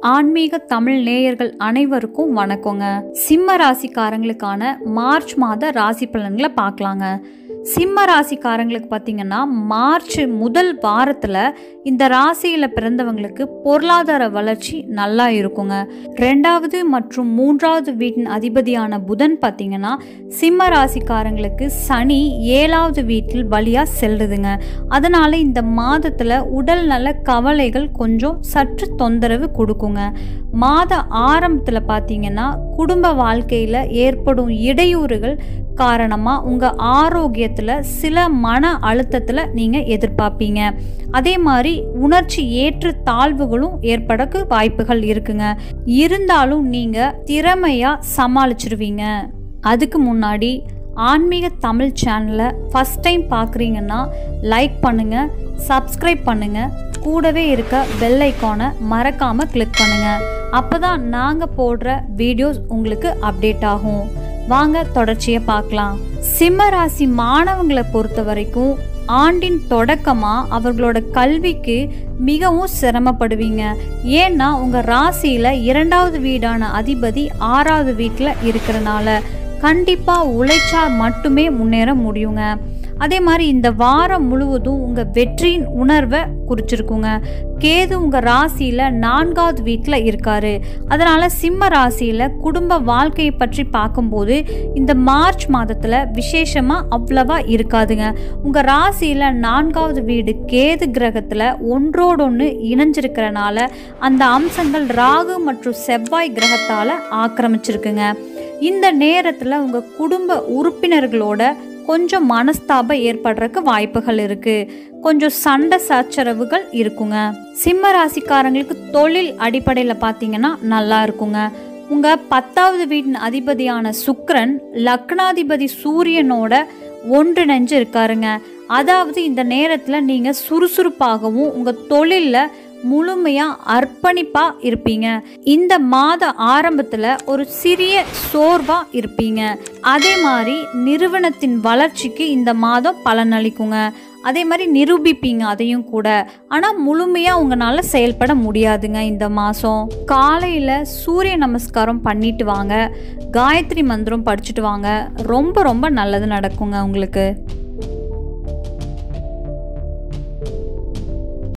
ஆன்மீக தமிழ் நேயர்கள் அனைவருக்கும் வணக்கங்க சிம்ம ராசிக்காரங்களுக்கான மார்ச் மாத ராசி பலன்களை பார்க்கலாங்க சிம்ம ராசிக்காரங்களுக்கு பார்த்தீங்கன்னா மார்ச் முதல் வாரத்தில் இந்த ராசியில் பிறந்தவங்களுக்கு பொருளாதார வளர்ச்சி நல்லா இருக்குங்க ரெண்டாவது மற்றும் மூன்றாவது வீட்டின் அதிபதியான புதன் பார்த்தீங்கன்னா சிம்ம ராசிக்காரங்களுக்கு சனி ஏழாவது வீட்டில் வழியாக செல்லுதுங்க அதனால் இந்த மாதத்தில் உடல் நல கவலைகள் கொஞ்சம் சற்று தொந்தரவு கொடுக்குங்க மாத ஆரம்பத்தில் பார்த்தீங்கன்னா குடும்ப வாழ்க்கையில் ஏற்படும் இடையூறுகள் காரணமாக உங்கள் ஆரோக்கியத்தில் சில மன அழுத்தத்தில் நீங்கள் எதிர்பார்ப்பீங்க அதே மாதிரி உணர்ச்சி ஏற்ற தாழ்வுகளும் ஏற்படக்கு வாய்ப்புகள் இருக்குங்க இருந்தாலும் நீங்கள் திறமையாக சமாளிச்சிருவீங்க அதுக்கு முன்னாடி ஆன்மீக தமிழ் சேனலை ஃபஸ்ட் டைம் பார்க்குறீங்கன்னா லைக் பண்ணுங்கள் சப்ஸ்கிரைப் பண்ணுங்கள் கூடவே இருக்க பெல் ஐக்கானை மறக்காமல் கிளிக் பண்ணுங்கள் அப்போ தான் நாங்கள் போடுற வீடியோஸ் உங்களுக்கு அப்டேட் ஆகும் வாங்க தொடர்ச்சியை பார்க்கலாம் சிம்ம ராசி மாணவங்களை பொறுத்த வரைக்கும் ஆண்டின் தொடக்கமாக அவர்களோட கல்விக்கு மிகவும் சிரமப்படுவீங்க ஏன்னா உங்கள் ராசியில் இரண்டாவது வீடான அதிபதி ஆறாவது வீட்டில் இருக்கிறனால கண்டிப்பாக உழைச்சா மட்டுமே முன்னேற முடியுங்க அதே மாதிரி இந்த வாரம் முழுவதும் உங்கள் வெற்றியின் உணர்வை குறிச்சிருக்குங்க கேது உங்கள் ராசியில் நான்காவது வீட்டில் இருக்காரு அதனால் சிம்ம ராசியில் குடும்ப வாழ்க்கையை பற்றி பார்க்கும்போது இந்த மார்ச் மாதத்தில் விசேஷமாக அவ்வளவா இருக்காதுங்க உங்கள் ராசியில் நான்காவது வீடு கேது கிரகத்தில் ஒன்றோடொன்று இணைஞ்சிருக்கிறனால அந்த அம்சங்கள் ராகு மற்றும் செவ்வாய் கிரகத்தால் ஆக்கிரமிச்சிருக்குங்க இந்த நேரத்தில் உங்கள் குடும்ப உறுப்பினர்களோட கொஞ்சம் மனஸ்தாபம் ஏற்படுறதுக்கு வாய்ப்புகள் இருக்குது கொஞ்சம் சண்டை சச்சரவுகள் இருக்குங்க சிம்ம ராசிக்காரங்களுக்கு தொழில் அடிப்படையில் பார்த்தீங்கன்னா நல்லா இருக்குங்க உங்கள் பத்தாவது வீட்டின் அதிபதியான சுக்ரன் லக்னாதிபதி சூரியனோட ஒன்றிணைஞ்சு இருக்காருங்க அதாவது இந்த நேரத்தில் நீங்கள் சுறுசுறுப்பாகவும் உங்கள் தொழிலில் முழுமையாக அர்ப்பணிப்பாக இருப்பீங்க இந்த மாத ஆரம்பத்தில் ஒரு சிறிய சோர்வாக இருப்பீங்க அதே மாதிரி நிறுவனத்தின் வளர்ச்சிக்கு இந்த மாதம் பலனளிக்குங்க அதே மாதிரி நிரூபிப்பீங்க அதையும் கூட ஆனால் முழுமையாக உங்களால் செயல்பட முடியாதுங்க இந்த மாதம் காலையில் சூரிய நமஸ்காரம் பண்ணிட்டு வாங்க காயத்ரி மந்திரம் படிச்சுட்டு வாங்க ரொம்ப ரொம்ப நல்லது நடக்குங்க உங்களுக்கு